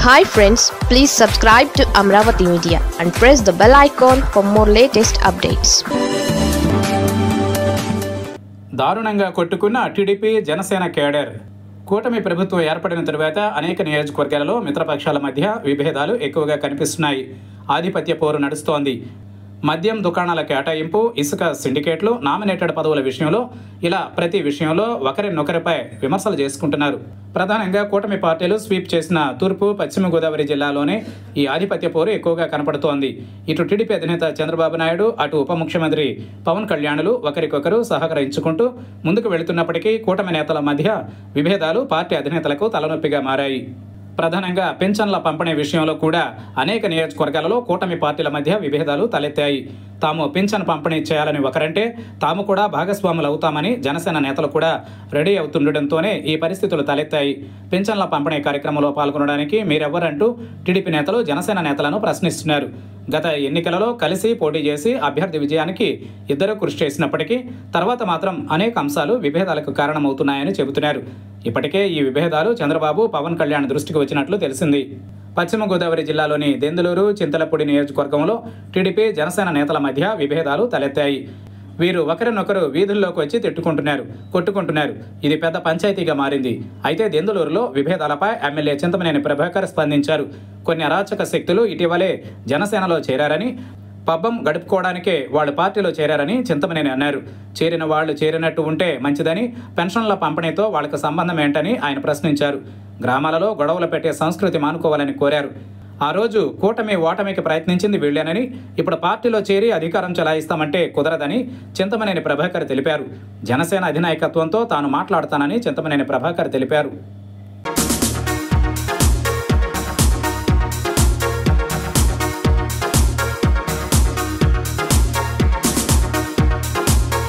hi friends please subscribe to Amaravati media and press the bell icon for more latest updates దారుణంగా కొట్టుకున్న TDP Janasena cadre కూటమి ప్రభుత్వం ఏర్పడిన తరువాత అనేక నియోజకవర్గాలలో మిత్రపక్షాల మధ్య విభేదాలు ఎక్కువగా కనిపిస్తున్నాయి ఆధిపత్య పోరు నడుస్తోంది మద్యం దుకాణాల కేటాయింపు ఇసుక సిండికేట్లు నామినేటెడ్ పదవుల విషయంలో ఇలా ప్రతి విషయంలో ఒకరినొకరిపై విమర్శలు చేసుకుంటున్నారు ప్రధానంగా కూటమి పార్టీలు స్వీప్ చేసిన తూర్పు పశ్చిమ గోదావరి జిల్లాలోనే ఈ ఆధిపత్య పోరు ఎక్కువగా కనపడుతోంది ఇటు టీడీపీ అధినేత చంద్రబాబు నాయుడు అటు ఉప ముఖ్యమంత్రి పవన్ కళ్యాణ్లు ఒకరికొకరు సహకరించుకుంటూ ముందుకు వెళుతున్నప్పటికీ కూటమి నేతల మధ్య విభేదాలు పార్టీ అధినేతలకు తలనొప్పిగా మారాయి ప్రధానంగా పెన్షన్ల పంపిణీ విషయంలో కూడా అనేక నియోజకవర్గాలలో కూటమి పార్టీల మధ్య విభేదాలు తలెత్తాయి తాము పింఛన్ పంపిణీ చేయాలని ఒకరంటే తాము కూడా భాగస్వాములు అవుతామని జనసేన నేతలు కూడా రెడీ అవుతుండటంతోనే ఈ పరిస్థితులు తలెత్తాయి పింఛన్ల పంపిణీ కార్యక్రమంలో పాల్గొనడానికి మీరెవ్వరంటూ టీడీపీ నేతలు జనసేన నేతలను ప్రశ్నిస్తున్నారు గత ఎన్నికలలో కలిసి పోటీ చేసి అభ్యర్థి విజయానికి ఇద్దరు కృషి చేసినప్పటికీ తర్వాత మాత్రం అనేక అంశాలు విభేదాలకు కారణమవుతున్నాయని చెబుతున్నారు ఇప్పటికే ఈ విభేదాలు చంద్రబాబు పవన్ కళ్యాణ్ దృష్టికి వచ్చినట్లు తెలిసింది పశ్చిమ గోదావరి జిల్లాలోని దెందులూరు చింతలపూడి నియోజకవర్గంలో టీడీపీ జనసేన నేతల మధ్య విభేదాలు తలెత్తాయి వీరు ఒకరినొకరు వీధుల్లోకి వచ్చి తిట్టుకుంటున్నారు కొట్టుకుంటున్నారు ఇది పెద్ద పంచాయతీగా మారింది అయితే దెందులూరులో విభేదాలపై ఎమ్మెల్యే చింతమనేని ప్రభాకర్ స్పందించారు కొన్ని అరాచక శక్తులు ఇటీవలే జనసేనలో చేరారని పబ్బం గడుపుకోవడానికే వాళ్ళు పార్టీలో చేరారని చింతమనేని అన్నారు చేరిన వాళ్ళు చేరినట్టు ఉంటే మంచిదని పెన్షన్ల పంపిణీతో వాళ్ళకి సంబంధం ఏంటని ఆయన ప్రశ్నించారు గ్రామాలలో గొడవలు పెట్టే సంస్కృతి మానుకోవాలని కోరారు ఆ రోజు కూటమి ఓటమికి ప్రయత్నించింది వీళ్ళేనని ఇప్పుడు పార్టీలో చేరి అధికారం చెలాయిస్తామంటే కుదరదని చింతమనేని ప్రభాకర్ తెలిపారు జనసేన అధినాయకత్వంతో తాను మాట్లాడతానని చింతమనేని ప్రభాకర్ తెలిపారు